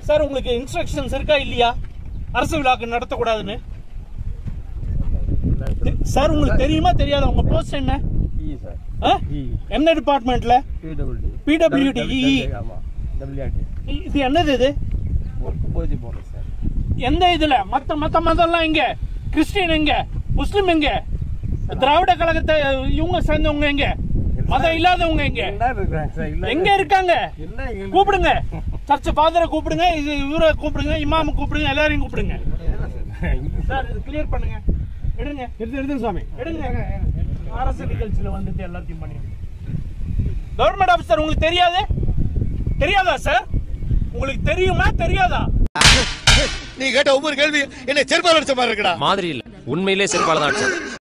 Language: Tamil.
சார் உங்களுக்கு இன்ஸ்ட்ரக்ஷன்ஸ் இருக்கா இல்லையா அரசு விழாக்கு நடத்தக்கூடாதுன்னு தெ- சார் உங்களுக்கு தெரியுமா தெரியாதா உங்க போஸ்ட் என்ன இ சார் ஆ? இ என்ன டிபார்ட்மெண்ட்ல பிடபிள்யூடி PWD, EE. ஆமாம் டபிள்யூஆர்டி இது என்னது இது ஒர்க்கு போச்சு போகிறேன் சார் எந்த இதுல மத்த மத்த மதம்லாம் எங்க கிறிஸ்டியன் எங்க முஸ்லிம் எங்க திராவிட கழகத்தை இவங்க சேர்ந்தவங்க எங்க மதம் இல்லாதவங்க எங்க என்ன இருக்கிறாங்க சார் இல்லை எங்க இருக்காங்க என்ன எங்களுக்கு- கூப்பிடுங்க சர்ச் ஃபாதரை கூப்பிடுங்க இது இவரை கூப்பிடுங்க இமாம கூப்பிடுங்க எல்லாரையும் கூப்பிடுங்க சார் இது கிளியர் பண்ணுங்க எடுங்க எடுத்து எடுத்து சுவாமி எடுங்க அரசு நிகழ்ச்சியில வந்துட்டு எல்லாத்தையும் பண்ணி கவர்மெண்ட் ஆபீசர் உங்களுக்கு தெரியாது தெரியாதா சார் உங்களுக்கு தெரியுமா தெரியாதா நீ கேட்ட ஒவ்வொரு கேள்வி என்னை செருப்பால் அடிச்ச மாதிரி இருக்குடா மாதிரி இல்ல உண்மையிலே செருப்பால தான் அடிச்சான்